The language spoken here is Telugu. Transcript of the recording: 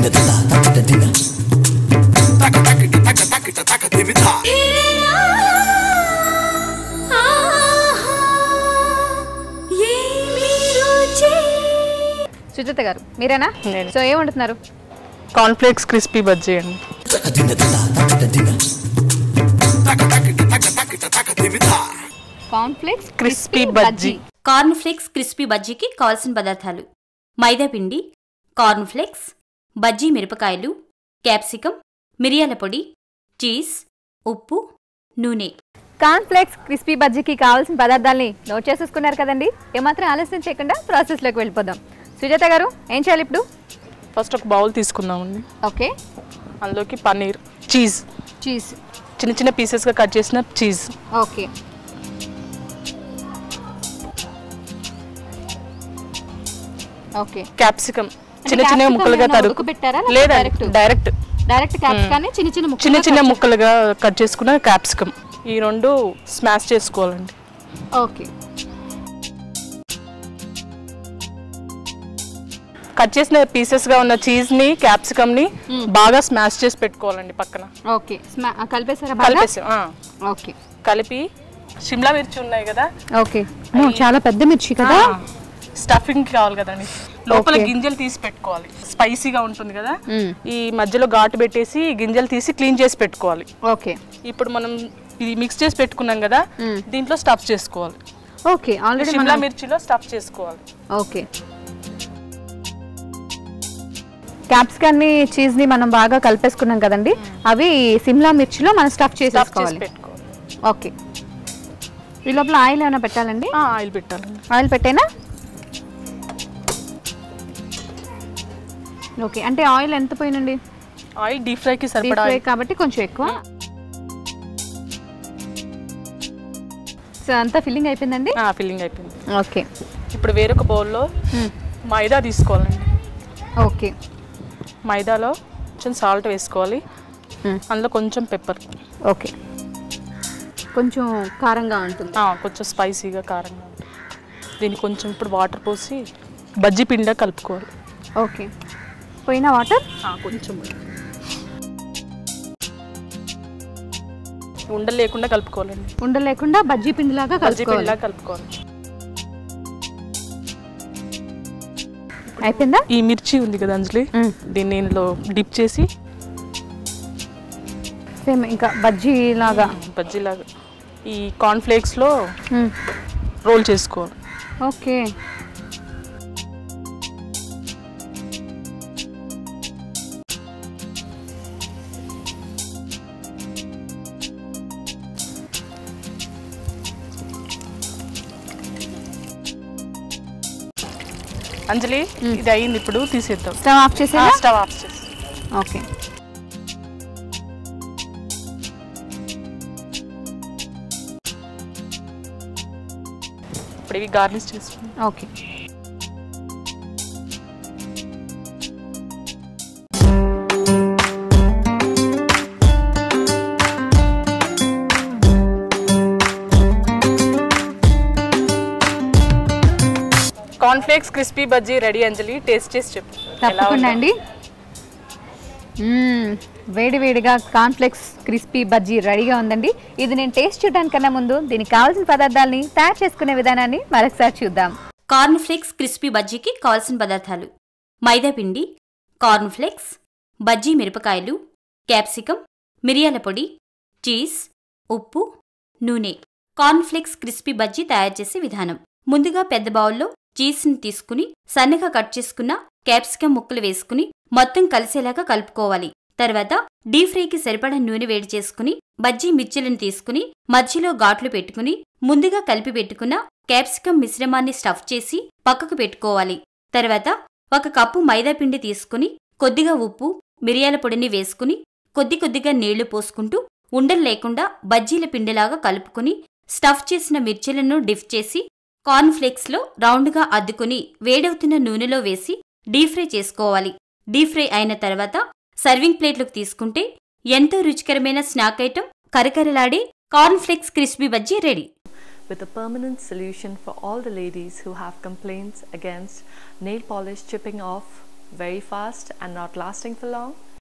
సుజాత గారు మీరేనా నేను. సో ఏం వండుతున్నారు కాన్ఫ్లెక్స్ క్రిస్పీ బజ్జీ అండి cornflakes crispy bajji corn flakes crispy బజ్జీకి కావాల్సిన పదార్థాలు మైదా పిండి కార్న్ ఫ్లేక్స్ బజ్జీ మిరపకాయలు క్యాప్సికం మిరియాల పొడి చీజ్ ఉప్పు నూనె కాన్ఫ్లెక్స్ క్రిస్పీ బజ్జీకి కావాల్సిన పదార్థాలని నోట్ చేసేసుకున్నారు కదండి ఏమాత్రం ఆలస్యం చేయకుండా ప్రాసెస్లోకి వెళ్ళిపోదాం సుజాత గారు ఏం చేయాలి ఇప్పుడు ఫస్ట్ ఒక బౌల్ తీసుకుందామండి ఓకే అందులోకి పన్నీర్ చీజ్ చీజ్ చిన్న చిన్న పీసెస్గా కట్ చేసిన చీజ్ ఓకే ఓకే క్యాప్సికమ్ చిన్న capsicum చిన్న ముక్కలుగా ఏమైనా తరుగు ఉడకబెట్టారా లేకపోతే లేదా direct? డైరెక్ట్ డైరెక్ట్ క్యాప్సికాన్ని చిన్న చిన్న ముక్కలుగా చిన్న చిన్న cut ముక్కలుగా కట్ చేసుకున్న క్యాప్సికమ్ ఈ రెండు స్మాష్ చేసుకోవాలండి చేసి- ఓకే కట్ చేసిన పీసెస్ గా ఉన్న చీజ్ ని క్యాప్సికమ్ ని బాగా స్మాష్ చేసి పెట్టుకోవాలండి పక్కన ఓకే స్మా- కలిపేసారా బాగా కలిపేసి ఆ, ఓకే కలిపి షిమ్లా మిర్చి ఉన్నాయి కదా ఓకే చాలా పెద్ద మిర్చి కదా స్టఫింగ్ కావాలి కదండి లోపల Okay. గింజలు తీసి పెట్టుకోవాలి స్పైసీగా ఉంటుంది కదా మ్మ్. ఈ మధ్యలో ఘాటు పెట్టేసి గింజలు తీసి క్లీన్ చేసి పెట్టుకోవాలి ఓకే ఇప్పుడు మనం ఇది మిక్స్ చేసి పెట్టుకున్నాం కదా మ్మ్. దీంట్లో స్టఫ్ చేసుకోవాలి ఓకే ఆల్రెడీ షిమ్లా మనం మిర్చిలో స్టఫ్ చేసుకోవాలి ఓకే క్యాప్సికాన్ని చీజ్ ని మనం బాగా కలిపేసుకున్నాం కదండి అవి సిమ్లా మిర్చిలో మనం స్టఫ్ స్టఫ్ చేసి చేసేసుకోవాలి పెట్టుకోవాలి ఓకే ఈ లోపల ఆయిల్ ఏమైనా పెట్టాలండి ఆ, ఆయిల్ పెట్టాలండి ఆయిల్ పెట్టేనా ఓకే అంటే ఆయిల్ ఎంత పోయినండి ఆయిల్ డీప్ ఫ్రైకి డీప్ సరిపడా ఫ్రై కాబట్టి కొంచెం ఎక్కువ సో అంతా ఫిల్లింగ్ అయిపోయిందండి ఫిల్లింగ్ అయిపోయింది ఓకే ఇప్పుడు వేరొక బౌల్లో మైదా తీసుకోవాలండి ఓకే మైదాలో కొంచెం సాల్ట్ వేసుకోవాలి మ్మ్. అందులో కొంచెం పెప్పర్ ఓకే కొంచెం కారంగా ఉంటుంది కొంచెం స్పైసీగా కారంగా ఉంటుంది దీన్ని కొంచెం ఇప్పుడు వాటర్ పోసి బజ్జీ పిండిలా కలుపుకోవాలి ఓకే పోయిన వాటర్ ఆ, కొంచెం ఉండలు లేకుండా కలుపుకోవాలండి ఉండలేకుండా బజ్జీ పిండిలాగా బజ్జీ కలుపుకోవాలి పిండిలా కలుపుకోవాలి అయిపోయిందా ఈ మిర్చి ఉంది కదా అంజలి మ్మ్. దీన్ని ఇందులో డిప్ చేసి సేమ్ ఇంకా బజ్జీ లాగా బజ్జీలాగా ఈ కార్న్ ఫ్లేక్స్లో మ్మ్. రోల్ చేసుకోవాలి ఓకే అంజలి ఇది అయింది ఇప్పుడు తీసేద్దాం స్టవ్ ఆఫ్ చేసేదా స్టవ్ ఆఫ్ చేసి ఓకే ఇప్పుడు ఇవి గార్నిష్ చేసుకుందాం okay corn flakes crispy bajji ready Anjali taste చేసి చెప్పు ఎలా తప్పకుండా ఉందో? అండి మ్మ్. వేడి వేడిగా కాన్ఫ్లెక్స్ క్రిస్పీ బజ్జీ రెడీగా ఉందండి ఇది నేను టేస్ట్ చూడడానికన్నా ముందు దీనికి కావాల్సిన పదార్థాలని తయారు చేసుకునే విధానాన్ని మరొకసారి చూద్దాం కార్న్ ఫ్లేక్స్ క్రిస్పీ బజ్జీకి కావాల్సిన పదార్థాలు మైదా పిండి కార్న్ ఫ్లేక్స్ బజ్జీ మిరపకాయలు క్యాప్సికం మిరియాల పొడి చీజ్ ఉప్పు నూనె కార్న్ ఫ్లేక్స్ క్రిస్పీ బజ్జీ తయారు చేసే విధానం ముందుగా పెద్ద బౌల్లో చీజ్ని తీసుకుని సన్నగా కట్ చేసుకున్న క్యాప్సికం ముక్కలు వేసుకుని మొత్తం కలిసేలాగా కలుపుకోవాలి తర్వాత డీప్ ఫ్రైకి సరిపడా నూనె వేడి చేసుకుని బజ్జీ మిర్చిలను తీసుకుని మధ్యలో ఘాట్లు పెట్టుకుని ముందుగా కలిపి పెట్టుకున్న క్యాప్సికం మిశ్రమాన్ని స్టఫ్ చేసి పక్కకు పెట్టుకోవాలి తర్వాత ఒక కప్పు మైదా పిండి తీసుకుని కొద్దిగా ఉప్పు మిరియాల పొడిని వేసుకుని కొద్ది కొద్దిగా నీళ్లు పోసుకుంటూ ఉండలు లేకుండా బజ్జీల పిండిలాగా కలుపుకుని స్టఫ్ చేసిన మిర్చిలను డిఫ్ చేసి కార్న్ ఫ్లేక్స్లో రౌండ్గా అద్దుకుని వేడవుతున్న నూనెలో వేసి డీప్ ఫ్రై చేసుకోవాలి డీప్ ఫ్రై అయిన తర్వాత సర్వింగ్ ప్లేట్లకు తీసుకుంటే ఎంతో రుచికరమైన స్నాక్ ఐటెం కరకరలాడే corn flakes crispy bajji ready with a permanent solution for all the ladies who have complaints against nail polish chipping off very fast and not lasting for long.